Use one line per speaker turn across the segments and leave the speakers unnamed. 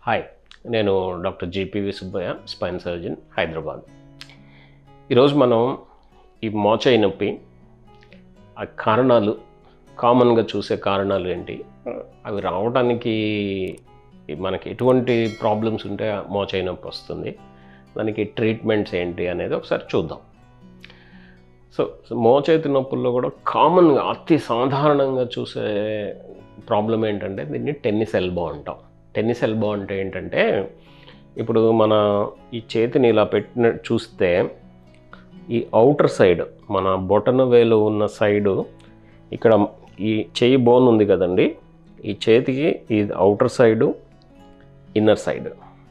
hi నేను doctor GPV Subbaiah spine surgeon Hyderabad ఈరోజు మనం ఈ మోచేయి నొప్పి ఆ కారణాలు కామన్గా చూసే కారణాలు ఏంటి అవి రావడానికి మనకి ఎటువంటి ప్రాబ్లమ్స్ ఉంటే ఆ మోచేయి నొప్పి వస్తుంది దానికి ట్రీట్మెంట్స్ ఏంటి అనేది ఒకసారి చూద్దాం సో మోచేతి నొప్పుల్లో కూడా కామన్గా అతి సాధారణంగా చూసే ప్రాబ్లం ఏంటంటే దీన్ని టెన్నిస్ ఎల్బో అంటాం టెన్నిస్ ఎల్బో అంటే ఏంటంటే ఇప్పుడు మన ఈ చేతిని ఇలా పెట్టిన చూస్తే ఈ అవుటర్ సైడ్ మన బొటన వేలు ఉన్న సైడు ఇక్కడ ఈ చేయి బోన్ ఉంది కదండి ఈ చేతికి ఈ అవుటర్ సైడు ఇన్నర్ సైడ్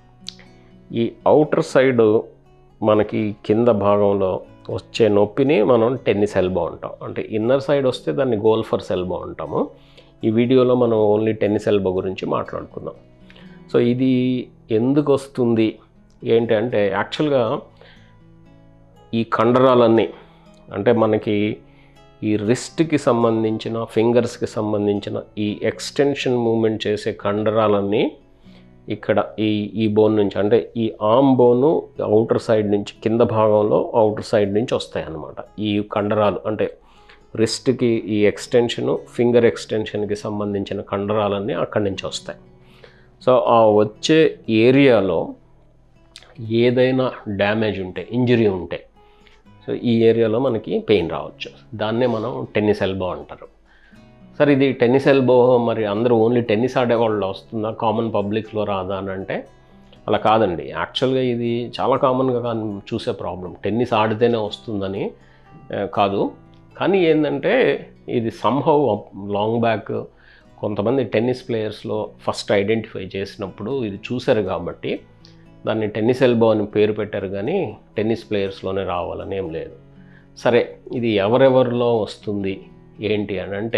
ఈ అవుటర్ సైడ్ మనకి కింద భాగంలో వచ్చే నొప్పిని మనం టెన్నిస్ ఎల్బో అంటాం అంటే ఇన్నర్ సైడ్ వస్తే దాన్ని గోల్ఫర్స్ ఎల్బో అంటాము ఈ వీడియోలో మనం ఓన్లీ టెన్నిస్ ఎల్బో గురించి మాట్లాడుకుందాం సో ఇది ఎందుకు వస్తుంది ఏంటి అంటే యాక్చువల్గా ఈ కండరాలన్నీ అంటే మనకి ఈ రిస్ట్కి సంబంధించిన ఫింగర్స్కి సంబంధించిన ఈ ఎక్స్టెన్షన్ మూమెంట్ చేసే కండరాలన్నీ ఇక్కడ ఈ ఈ బోన్ నుంచి అంటే ఈ ఆమ్ బోను అవుటర్ సైడ్ నుంచి కింద భాగంలో అవుటర్ సైడ్ నుంచి వస్తాయి అన్నమాట ఈ కండరాలు అంటే రిస్ట్కి ఈ ఎక్స్టెన్షను ఫింగర్ ఎక్స్టెన్షన్కి సంబంధించిన కండరాలన్నీ అక్కడి నుంచి వస్తాయి సో ఆ వచ్చే ఏరియాలో ఏదైనా డ్యామేజ్ ఉంటే ఇంజరీ ఉంటే సో ఈ ఏరియాలో మనకి పెయిన్ రావచ్చు దాన్నే మనం టెన్నిస్ ఎల్బో అంటారు సార్ ఇది టెన్నిస్ ఎల్బో మరి అందరూ ఓన్లీ టెన్నిస్ ఆడేవాళ్ళు వస్తుందా కామన్ పబ్లిక్లో రాదా అని అంటే అలా కాదండి యాక్చువల్గా ఇది చాలా కామన్గా కాని చూసే ప్రాబ్లం టెన్నిస్ ఆడితేనే వస్తుందని ఆ, కాదు కానీ ఏంటంటే ఇది సంహవ్ లాంగ్ బ్యాక్ కొంతమంది టెన్నిస్ ప్లేయర్స్లో ఫస్ట్ ఐడెంటిఫై చేసినప్పుడు ఇది చూశారు కాబట్టి దాన్ని టెన్నిస్ ఎల్బో అని పేరు పెట్టారు కానీ టెన్నిస్ ప్లేయర్స్లోనే రావాలని ఏం లేదు సరే ఇది ఎవరెవరిలో వస్తుంది ఏంటి అని అంటే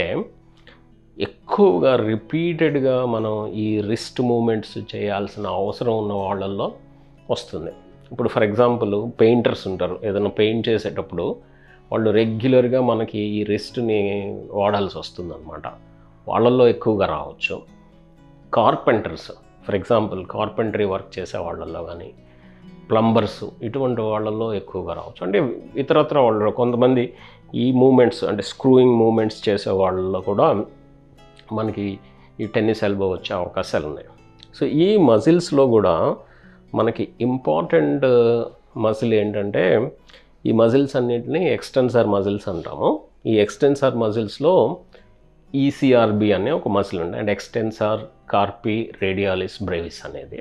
ఎక్కువగా రిపీటెడ్గా మనం ఈ రిస్ట్ మూమెంట్స్ చేయాల్సిన అవసరం ఉన్న వాళ్ళల్లో వస్తుంది ఇప్పుడు ఫర్ ఎగ్జాంపుల్ పెయింటర్స్ ఉంటారు ఏదైనా పెయింట్ చేసేటప్పుడు వాళ్ళు రెగ్యులర్గా మనకి ఈ రిస్ట్ని వాడాల్సి వస్తుంది అనమాట వాళ్ళల్లో ఎక్కువగా రావచ్చు carpenters for example carpentry work చేసే వాళ్ళల్లో కానీ ప్లంబర్స్ ఇటువంటి వాళ్ళల్లో ఎక్కువగా రావచ్చు అంటే ఇతరత్ర వాళ్ళు కొంతమంది ఈ మూమెంట్స్ అంటే స్క్రూయింగ్ మూమెంట్స్ చేసే వాళ్ళలో కూడా మనకి ఈ టెన్నిస్ ఎల్బో వచ్చే అవకాశాలు ఉన్నాయి సో ఈ మజిల్స్లో కూడా మనకి ఇంపార్టెంట్ మజిల్ ఏంటంటే ఈ మజిల్స్ అన్నింటినీ ఎక్స్టెన్సర్ మజిల్స్ అంటాము ఈ ఎక్స్టెన్సర్ మజిల్స్లో ఈసీఆర్బి అనే ఒక మజిల్ ఉంది అండ్ ఎక్స్టెన్సార్ కార్పి రేడియాలిస్ బ్రేవిస్ అనేది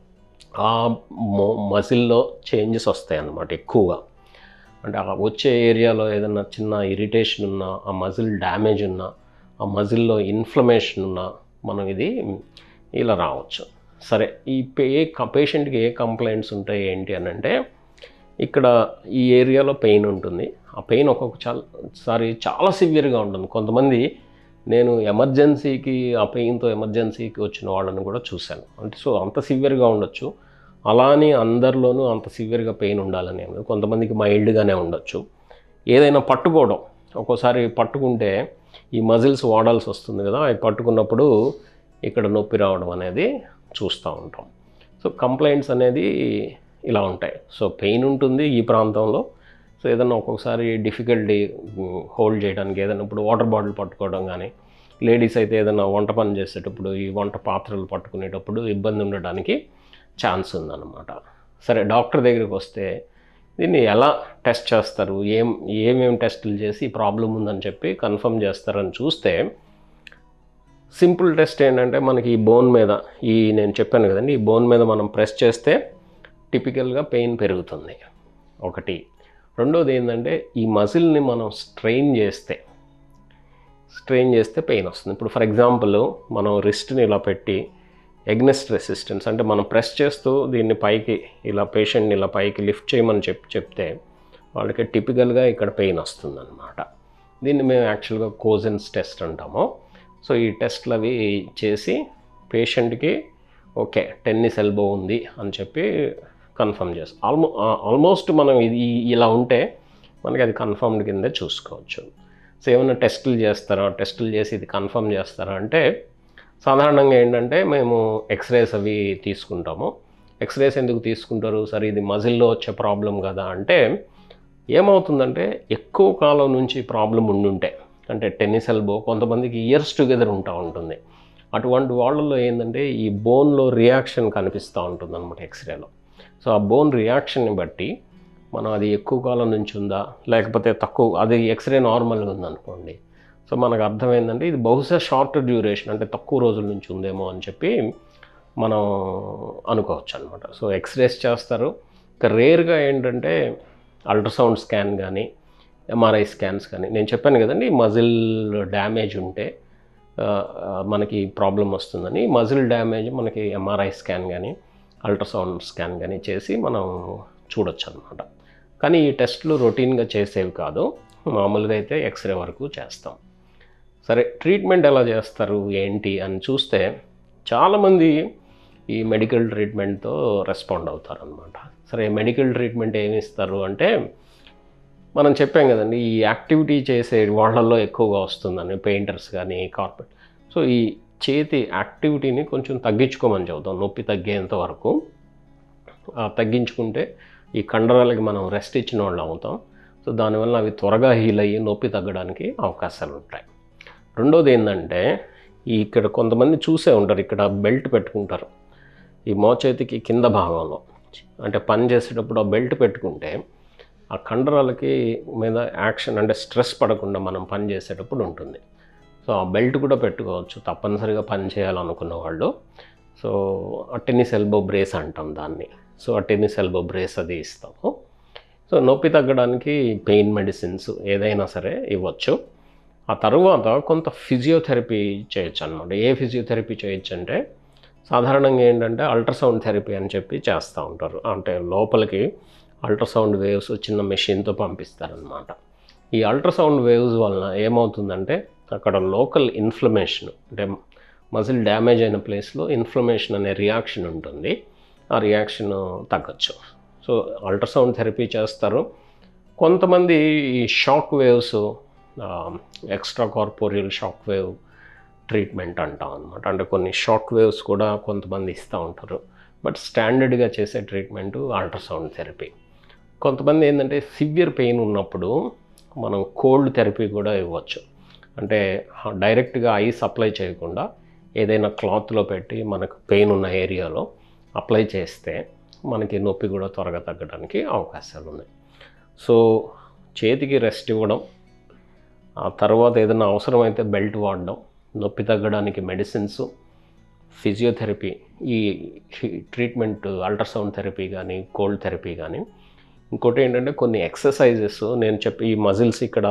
ఆ మో మజిల్లో చేంజెస్ వస్తాయి అన్నమాట ఎక్కువగా అంటే ఆ వచ్చే ఏరియాలో ఏదైనా చిన్న ఇరిటేషన్ ఉన్నా ఆ మజిల్ డ్యామేజ్ ఉన్నా ఆ మజిల్లో ఇన్ఫ్లమేషన్ ఉన్నా మనం ఇది ఇలా రావచ్చు సరే ఈ పే ఏ పేషెంట్కి ఏ కంప్లైంట్స్ ఉంటాయి ఏంటి అని అంటే ఇక్కడ ఈ ఏరియాలో పెయిన్ ఉంటుంది ఆ పెయిన్ ఒక్కొక్క చాలా సారి చాలా సివియర్గా ఉంటుంది కొంతమంది నేను ఎమర్జెన్సీకి ఆ పెయిన్తో ఎమర్జెన్సీకి వచ్చిన వాళ్ళని కూడా చూశాను అంటే సో అంత సివియర్గా ఉండొచ్చు అలా అని అందరిలోనూ అంత సివియర్గా పెయిన్ ఉండాలని ఏం లేదు కొంతమందికి మైల్డ్గానే ఉండొచ్చు ఏదైనా పట్టుకోవడం ఒక్కోసారి పట్టుకుంటే ఈ మజిల్స్ వాడాల్సి వస్తుంది కదా అవి పట్టుకున్నప్పుడు ఇక్కడ నొప్పి రావడం అనేది చూస్తూ ఉంటాం సో కంప్లైంట్స్ అనేది ఇలా ఉంటాయి సో పెయిన్ ఉంటుంది ఈ ప్రాంతంలో సో ఏదైనా ఒక్కొక్కసారి డిఫికల్టీ హోల్డ్ చేయడానికి ఏదైనా ఇప్పుడు వాటర్ బాటిల్ పట్టుకోవడం కానీ లేడీస్ అయితే ఏదైనా వంట పని చేసేటప్పుడు ఈ వంట పాత్రలు పట్టుకునేటప్పుడు ఇబ్బంది ఉండడానికి ఛాన్స్ ఉందన్నమాట సరే డాక్టర్ దగ్గరికి వస్తే దీన్ని ఎలా టెస్ట్ చేస్తారు ఏం ఏమేమి టెస్టులు చేసి ఈ ప్రాబ్లం ఉందని చెప్పి కన్ఫర్మ్ చేస్తారని చూస్తే సింపుల్ టెస్ట్ ఏంటంటే మనకి ఈ బోన్ మీద ఈ నేను చెప్పాను కదండి ఈ బోన్ మీద మనం ప్రెస్ చేస్తే టిపికల్గా పెయిన్ పెరుగుతుంది ఒకటి రెండోది ఏంటంటే ఈ మజిల్ని మనం స్ట్రెయిన్ చేస్తే స్ట్రెయిన్ చేస్తే పెయిన్ వస్తుంది ఇప్పుడు ఫర్ ఎగ్జాంపుల్ మనం రిస్ట్ని ఇలా పెట్టి ఎగ్నెస్ట్ రెసిస్టెన్స్ అంటే మనం ప్రెస్ చేస్తూ దీన్ని పైకి ఇలా పేషెంట్ని ఇలా పైకి లిఫ్ట్ చేయమని చెప్పి చెప్తే వాళ్ళకి టిపికల్గా ఇక్కడ పెయిన్ వస్తుంది అనమాట దీన్ని మేము యాక్చువల్గా కోజెన్స్ టెస్ట్ అంటాము సో ఈ టెస్ట్లు అవి చేసి పేషెంట్కి ఓకే టెన్నిస్ ఎల్బో ఉంది అని చెప్పి కన్ఫర్మ్ చేస్తాం ఆల్మో ఆల్మోస్ట్ మనం ఇది ఇలా ఉంటే మనకి అది కన్ఫర్మ్డ్ కిందే చూసుకోవచ్చు సో ఏమైనా టెస్టులు చేస్తారా టెస్టులు చేసి ఇది కన్ఫర్మ్ చేస్తారా అంటే సాధారణంగా ఏంటంటే మేము ఎక్స్రేస్ అవి తీసుకుంటాము ఎక్స్రేస్ ఎందుకు తీసుకుంటారు సరే ఇది మజిల్లో వచ్చే ప్రాబ్లం కదా అంటే ఏమవుతుందంటే ఎక్కువ కాలం నుంచి ప్రాబ్లం ఉండుంటే అంటే టెన్నిస్ ఎల్బో కొంతమందికి ఇయర్స్ టుగెదర్ ఉంటా ఉంటుంది అటువంటి వాళ్ళలో ఏంటంటే ఈ బోన్లో రియాక్షన్ కనిపిస్తూ ఉంటుంది అనమాట ఎక్స్రేలో సో ఆ బోన్ రియాక్షన్ని బట్టి మనం అది ఎక్కువ కాలం నుంచి ఉందా లేకపోతే తక్కువ అది ఎక్స్రే నార్మల్గా ఉందనుకోండి సో మనకు అర్థమైందంటే ఇది బహుశా షార్ట్ డ్యూరేషన్ అంటే తక్కువ రోజుల నుంచి ఉందేమో అని చెప్పి మనం అనుకోవచ్చు అనమాట సో ఎక్స్రేస్ చేస్తారు ఇక రేర్గా ఏంటంటే అల్ట్రాసౌండ్ స్కాన్ కానీ ఎంఆర్ఐ స్కాన్స్ కానీ నేను చెప్పాను కదండి మజిల్ డ్యామేజ్ ఉంటే ఆ, ఆ, మనకి ప్రాబ్లం వస్తుందని మజిల్ డ్యామేజ్ మనకి ఎంఆర్ఐ స్కాన్ కానీ అల్ట్రాసౌండ్ స్కాన్ కానీ చేసి మనం చూడొచ్చు అనమాట కానీ ఈ టెస్ట్లు రొటీన్గా చేసేవి కాదు మామూలుగా అయితే ఎక్స్రే వరకు చేస్తాం సరే ట్రీట్మెంట్ ఎలా చేస్తారు ఏంటి అని చూస్తే చాలామంది ఈ మెడికల్ ట్రీట్మెంట్తో రెస్పాండ్ అవుతారనమాట సరే మెడికల్ ట్రీట్మెంట్ ఏమి ఇస్తారు అంటే మనం చెప్పాం కదండి ఈ యాక్టివిటీ చేసే వాళ్ళల్లో ఎక్కువగా వస్తుందని పెయింటర్స్ కానీ కార్పెట్ సో ఈ చేతి యాక్టివిటీని కొంచెం తగ్గించుకోమని చెబుతాం నొప్పి తగ్గేంత వరకు ఆ, తగ్గించుకుంటే ఈ కండరాలకి మనం రెస్ట్ ఇచ్చిన వాళ్ళు అవుతాం సో దానివల్ల అవి త్వరగా హీల్ అయ్యి నొప్పి తగ్గడానికి అవకాశాలు ఉంటాయి రెండోది ఏంటంటే ఈ ఇక్కడ కొంతమంది చూసే ఉంటారు ఇక్కడ బెల్ట్ పెట్టుకుంటారు ఈ మోచేతికి కింద భాగంలో అంటే పని చేసేటప్పుడు ఆ బెల్ట్ పెట్టుకుంటే ఆ కండరాలకి మీద యాక్షన్ అంటే స్ట్రెస్ పడకుండా మనం పని చేసేటప్పుడు ఉంటుంది సో ఆ బెల్ట్ కూడా పెట్టుకోవచ్చు తప్పనిసరిగా పని చేయాలనుకున్న వాళ్ళు సో ఆ టెన్నిస్ ఎల్బో బ్రేస్ అంటాం దాన్ని సో ఆ టెన్నిస్ ఎల్బో బ్రేస్ అది ఇస్తాము సో నొప్పి తగ్గడానికి పెయిన్ మెడిసిన్స్ ఏదైనా సరే ఇవ్వచ్చు ఆ తర్వాత కొంత ఫిజియోథెరపీ చేయొచ్చు అనమాట ఏ ఫిజియోథెరపీ చేయొచ్చు అంటే సాధారణంగా ఏంటంటే అల్ట్రాసౌండ్ థెరపీ అని చెప్పి చేస్తూ ఉంటారు అంటే లోపలికి అల్ట్రాసౌండ్ వేవ్స్ చిన్న మెషిన్తో పంపిస్తారనమాట ఈ అల్ట్రాసౌండ్ వేవ్స్ వలన ఏమవుతుందంటే అక్కడ లోకల్ ఇన్ఫ్లమేషన్ అంటే మజిల్ డ్యామేజ్ అయిన ప్లేస్లో ఇన్ఫ్లమేషన్ అనే రియాక్షన్ ఉంటుంది ఆ రియాక్షన్ తగ్గచ్చు సో అల్ట్రాసౌండ్ థెరపీ చేస్తారు కొంతమంది ఈ shock waves extra corporeal shock wave treatment అంటాం అనమాట అంటే కొన్ని షాక్ వేవ్స్ కూడా కొంతమంది ఇస్తూ ఉంటారు బట్ స్టాండర్డ్గా చేసే ట్రీట్మెంట్ అల్ట్రాసౌండ్ థెరపీ కొంతమంది ఏంటంటే సివియర్ పెయిన్ ఉన్నప్పుడు మనం కోల్డ్ థెరపీ కూడా ఇవ్వచ్చు అంటే డైరెక్ట్గా ఐస్ అప్లై చేయకుండా ఏదైనా క్లాత్లో పెట్టి మనకు పెయిన్ ఉన్న ఏరియాలో అప్లై చేస్తే మనకి నొప్పి కూడా త్వరగా తగ్గడానికి అవకాశాలు ఉన్నాయి సో చేతికి రెస్ట్ ఇవ్వడం ఆ తర్వాత ఏదైనా అవసరమైతే బెల్ట్ వాడడం నొప్పి తగ్గడానికి మెడిసిన్స్ ఫిజియోథెరపీ ఈ ట్రీట్మెంట్ అల్ట్రాసౌండ్ థెరపీ కానీ కోల్డ్ థెరపీ కానీ ఇంకోటి ఏంటంటే కొన్ని ఎక్సర్సైజెస్ నేను చెప్పి ఈ మజిల్స్ ఇక్కడ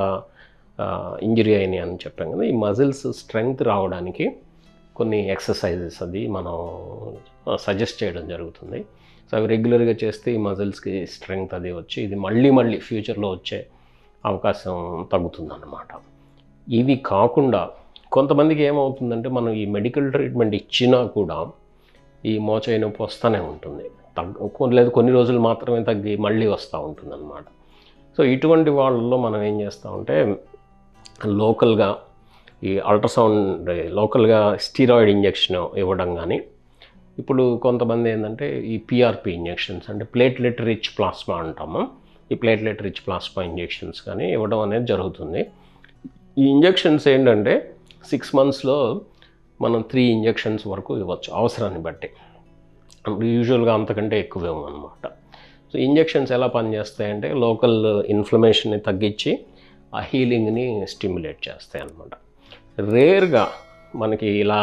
ఇంజరీ అయినాయి అని చెప్పాను కదా ఈ మజిల్స్ స్ట్రెంగ్త్ రావడానికి కొన్ని ఎక్సర్సైజెస్ అది మనం సజెస్ట్ చేయడం జరుగుతుంది సో అవి రెగ్యులర్గా చేస్తే ఈ మజిల్స్కి స్ట్రెంగ్త్ అది వచ్చి ఇది మళ్ళీ మళ్ళీ ఫ్యూచర్లో వచ్చే అవకాశం తగ్గుతుందన్నమాట ఇవి కాకుండా కొంతమందికి ఏమవుతుందంటే మనం ఈ మెడికల్ ట్రీట్మెంట్ ఇచ్చినా కూడా ఈ మోచేయి నొప్పి వస్తూనే ఉంటుంది తగ్గ కొన్ని- లేదు కొన్ని రోజులు మాత్రమే తగ్గి మళ్ళీ వస్తూ ఉంటుందన్నమాట సో ఇటువంటి వాళ్ళల్లో మనం ఏం చేస్తామంటే లోకల్గా ఈ అల్ట్రాసౌండ్ లోకల్గా స్టీరాయిడ్ ఇంజెక్షన్ ఇవ్వడం కానీ ఇప్పుడు కొంతమంది ఏంటంటే ఈ పిఆర్పి ఇంజెక్షన్స్ అంటే ప్లేట్లెట్ రిచ్ ప్లాస్మా అంటాము ఈ ప్లేట్లెట్ రిచ్ ప్లాస్మా ఇంజెక్షన్స్ కానీ ఇవ్వడం అనేది జరుగుతుంది ఈ ఇంజెక్షన్స్ ఏంటంటే సిక్స్ మంత్స్లో మనం త్రీ ఇంజెక్షన్స్ వరకు ఇవ్వచ్చు అవసరాన్ని బట్టి అప్పుడు యూజువల్గా అంతకంటే ఎక్కువ అనమాట సో ఇంజెక్షన్స్ ఎలా పనిచేస్తాయంటే లోకల్ ఇన్ఫ్లమేషన్ని తగ్గించి ఆ హీలింగ్ని స్టిమ్యులేట్ చేస్తాయి అన్నమాట రేర్గా మనకి ఇలా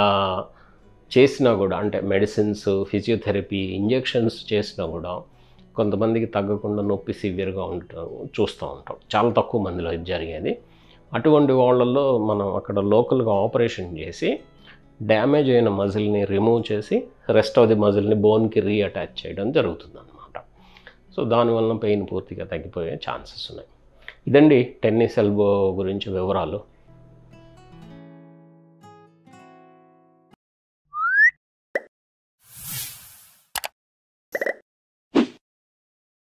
చేసినా కూడా అంటే మెడిసిన్స్ ఫిజియోథెరపీ ఇంజెక్షన్స్ చేసినా కూడా కొంతమందికి తగ్గకుండా నొప్పి సివియర్గా ఉండటం చూస్తూ ఉంటాం చాలా తక్కువ మందిలో ఇది జరిగేది అటువంటి వాళ్ళల్లో మనం అక్కడ లోకల్గా ఆపరేషన్ చేసి డ్యామేజ్ అయిన మజిల్ని రిమూవ్ చేసి రెస్ట్ ఆఫ్ ది మజిల్ని బోన్కి రీఅటాచ్ చేయడం జరుగుతుంది అనమాట సో దానివల్ల పెయిన్ పూర్తిగా తగ్గిపోయే ఛాన్సెస్ ఉన్నాయి ఇదండి టెన్నిస్ ఎల్బో గురించి వివరాలు